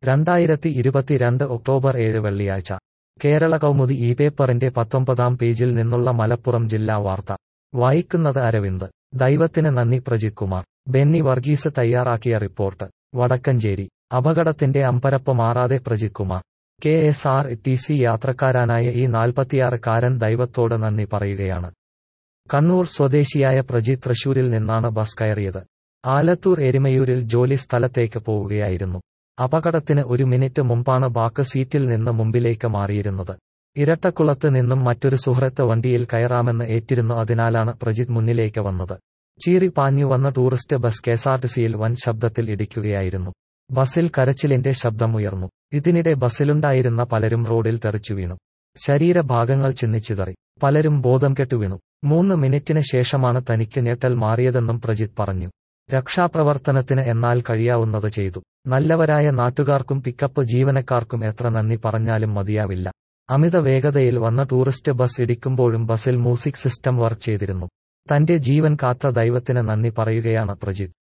രണ്ടായിരത്തി ഇരുപത്തിരണ്ട് ഒക്ടോബർ ഏഴ് വെള്ളിയാഴ്ച കേരള കൗമുദി ഈ പേപ്പറിന്റെ പത്തൊമ്പതാം പേജിൽ നിന്നുള്ള മലപ്പുറം ജില്ലാ വാർത്ത വായിക്കുന്നത് അരവിന്ദ് ദൈവത്തിന് നന്ദി പ്രജിത് കുമാർ ബെന്നി വർഗീസ് തയ്യാറാക്കിയ റിപ്പോർട്ട് വടക്കഞ്ചേരി അപകടത്തിന്റെ അമ്പരപ്പ് മാറാതെ Prajith Kumar K S R T C യാത്രക്കാരനായ ഈ നാൽപ്പത്തിയാറുകാരൻ ദൈവത്തോട് നന്ദി പറയുകയാണ് കണ്ണൂർ സ്വദേശിയായ പ്രജിത് തൃശൂരിൽ നിന്നാണ് ബസ് കയറിയത് ആലത്തൂർ എരുമയൂരിൽ ജോലി സ്ഥലത്തേക്ക് പോവുകയായിരുന്നു അപകടത്തിന് ഒരു മിനിറ്റ് മുമ്പാണ് ബാക്ക് സീറ്റിൽ നിന്ന് മുമ്പിലേക്ക് മാറിയിരുന്നത് ഇരട്ടക്കുളത്ത് നിന്നും മറ്റൊരു സുഹൃത്ത് വണ്ടിയിൽ കയറാമെന്ന് ഏറ്റിരുന്നു അതിനാലാണ് പ്രജിത് മുന്നിലേക്ക് വന്നത് ചീറി പാഞ്ഞു വന്ന ടൂറിസ്റ്റ് ബസ് കെഎസ്ആർടിസിയിൽ വൻ ശബ്ദത്തിൽ ഇടിക്കുകയായിരുന്നു ബസിൽ കരച്ചിലിന്റെ ശബ്ദമുയർന്നു ഇതിനിടെ ബസ്സിലുണ്ടായിരുന്ന പലരും റോഡിൽ തെറിച്ചു വീണു ശരീരഭാഗങ്ങൾ ചിന്നിച്ചിതറി പലരും ബോധം കെട്ടു വീണു മൂന്ന് മിനിറ്റിന് ശേഷമാണ് തനിക്ക് ഞെട്ടൽ മാറിയതെന്നും പ്രജിത് പറഞ്ഞു രക്ഷാപ്രവർത്തനത്തിന് എന്നാൽ കഴിയാവുന്നത് ചെയ്തു നല്ലവരായ നാട്ടുകാർക്കും പിക്കപ്പ് ജീവനക്കാർക്കും എത്ര നന്ദി പറഞ്ഞാലും മതിയാവില്ല അമിത വേഗതയിൽ വന്ന ടൂറിസ്റ്റ് ബസ് ഇടിക്കുമ്പോഴും ബസിൽ മ്യൂസിക് സിസ്റ്റം വർക്ക് ചെയ്തിരുന്നു തന്റെ ജീവൻ കാത്ത ദൈവത്തിന് നന്ദി പറയുകയാണ് പ്രജിത്